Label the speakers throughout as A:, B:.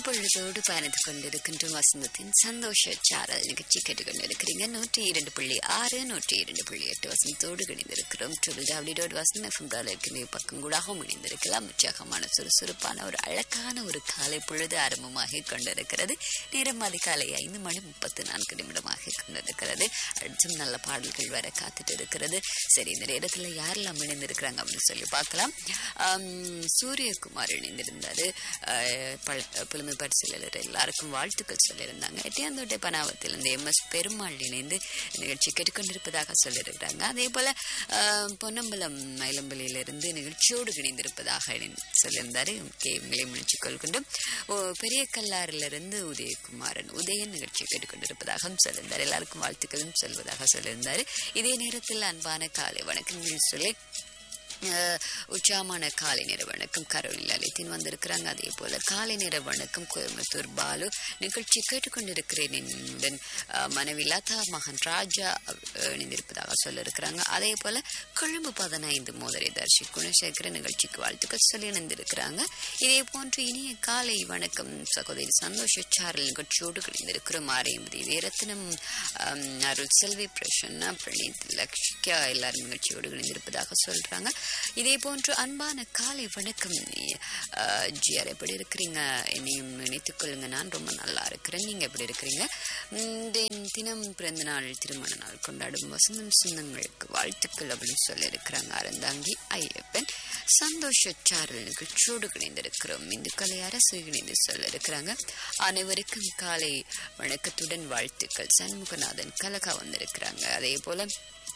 A: பொழுதோடு பயணித்துக் கொண்டிருக்கின்ற வசந்தத்தின் சந்தோஷ சாரல் நிகழ்ச்சி கேட்டுக்கொண்டிருக்கிறீங்க நூற்றி இரண்டு புள்ளி ஆறு நூற்றி இரண்டு புள்ளி எட்டு வசந்தத்தோடு இணைந்திருக்கிறோம் ட்ரிபிள் டபிள்யூ டாட் வசந்த எஃப்எம்கால இருக்கிற பக்கம் கூடாகவும் இணைந்திருக்கலாம் உற்சாகமான சுறுசுறுப்பான ஒரு அழகான ஒரு காலை பொழுது ஆரம்பமாக கொண்டிருக்கிறது நேரம் அதிகாலை ஐந்து மணி முப்பத்தி நான்கு நிமிடமாக கொண்டிருக்கிறது அடுத்தும் நல்ல பாடல்கள் வர காத்துட்டு இருக்கிறது சரி இந்த நேரத்தில் யாரெல்லாம் இணைந்திருக்கிறாங்க அப்படின்னு சொல்லி பார்க்கலாம் ஆம், சூரியகுமார் இணைந்திருந்தாரு அஹ், பல- புலமை பரிசீலர் எல்லாருக்கும் வாழ்த்துக்கள் சொல்லியிருந்தாங்க எட்டியாந்தோட்டை பனாவத்திலிருந்து எம் எஸ் பெருமாள் இணைந்து நிகழ்ச்சி கேட்டுக்கொண்டிருப்பதாக சொல்லியிருக்கிறாங்க அதே போல அஹ், பொன்னம்பலம் மயிலம்பலியிலிருந்து நிகழ்ச்சியோடு இணைந்திருப்பதாக இணை- சொல்லியிருந்தாரு கே உங்களை முடிச்சுக் கொள்கின்றோம் ஓ, பெரிய கல்லாறிலிருந்து உதயகுமாரன் உதயன் நிகழ்ச்சி கேட்டுக்கொண்டிருப்பதாகவும் சொல்லியிருந்தார் எல்லாருக்கும் வாழ்த்துக்களும் சொல்வதாக சொல்லியிருந்தாரு இதே நேரத்தில் அன்பான காலை வணக்கங்கள் சொல்லி அஹ், உற்சாகமான காலை நேர வணக்கம் கரோலில் அழைத்தின் வந்திருக்கிறாங்க அதே போல காலை நேர வணக்கம் கோயம்புத்தூர் பாலு நிகழ்ச்சி கேட்டுக்கொண்டிருக்கிறேன் என்னுடன் அஹ், மனைவி லதா மகன் ராஜா அஹ், இணைந்திருப்பதாக சொல்லியிருக்கிறாங்க அதே போல கொழும்பு பதினைந்து மோதரை தர்ஷி குணசேகர நிகழ்ச்சிக்கு வாழ்த்துக்கள் சொல்லி இணைந்திருக்கிறாங்க இதே போன்று இனிய காலை வணக்கம் சகோதரி சந்தோஷ சாரல் நிகழ்ச்சியோடு கிடைந்திருக்கிறோம் ஆரையம்பதி வீரத்தினம் அம், அருள் செல்வி பிரசன்னா பிரணீத் லக்ஷிகா எல்லாரும் நிகழ்ச்சியோடு இணைந்திருப்பதாக சொல்றாங்க இதே போன்று அன்பான காலை வணக்கம் அஹ், ஜிஆர் எப்படி இருக்கிறீங்க என்னையும் நினைத்துக் கொள்ளுங்க நான் ரொம்ப நல்லா இருக்கிறேன் நீங்க எப்படி இருக்கிறீங்க இந்த தினம் பிறந்த நாள் திருமண நாள் கொண்டாடும் வசந்தம் சொந்தங்களுக்கு வாழ்த்துக்கள் அப்படின்னு சொல்லியிருக்கிறாங்க அறந்தாங்கி ஐயப்பன் சந்தோஷ சாரல் நிகழ்ச்சியோடு இணைந்திருக்கிறோம் இந்துக்களை அரசு இணைந்து சொல்லியிருக்கிறாங்க அனைவருக்கும் காலை வணக்கத்துடன் வாழ்த்துக்கள் சண்முகநாதன் கலகா வந்திருக்கிறாங்க அதே போல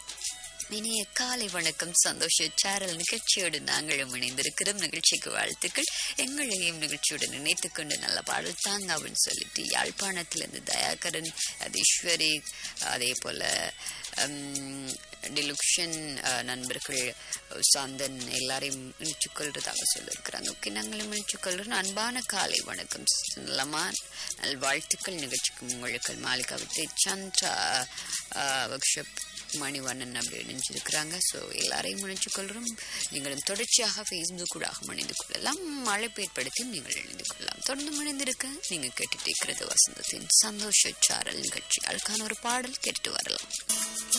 A: இனிய காலை வணக்கம் சந்தோஷ சாரல் நிகழ்ச்சியோடு நாங்களும் இணைந்திருக்கிறோம் நிகழ்ச்சிக்கு வாழ்த்துக்கள் எங்களையும் நிகழ்ச்சியோடு நினைத்துக் கொண்டு நல்ல பாடல் தாங்க அப்படின்னு சொல்லிட்டு யாழ்ப்பாணத்திலிருந்து தயாகரன் அதீஸ்வரி அதே போல ஹம், டிலுக்ஷன் அஹ், நண்பர்கள் அஹ், சாந்தன் எல்லாரையும் இணைச்சுக் கொள்றதாக சொல்லியிருக்கிறாங்க ஓகே நாங்களும் இணைச்சுக் கொள்றோம் அன்பான காலை வணக்கம் நல்லமா நல் வாழ்த்துக்கள் நிகழ்ச்சிக்கு உங்களுக்கு மாளிகா விட்டு சந்திரா ஒர்க் ஷாப் மணிவண்ணன் அப்படி இணைஞ்சிருக்கிறாங்க ஸோ எல்லாரையும் இணைச்சு கொள்கிறோம் நீங்களும் தொடர்ச்சியாக ஃபேஸ்புக் கூட இணைந்து கொள்ளலாம் அழைப்பு ஏற்படுத்தி நீங்கள் இணைந்து கொள்ளலாம் தொடர்ந்து இணைந்திருக்க நீங்கள் கேட்டுட்டு இருக்கிறது வசந்தத்தின் சந்தோஷ சாரல் நிகழ்ச்சி அதுக்கான ஒரு பாடல் கேட்டுட்டு வரலாம்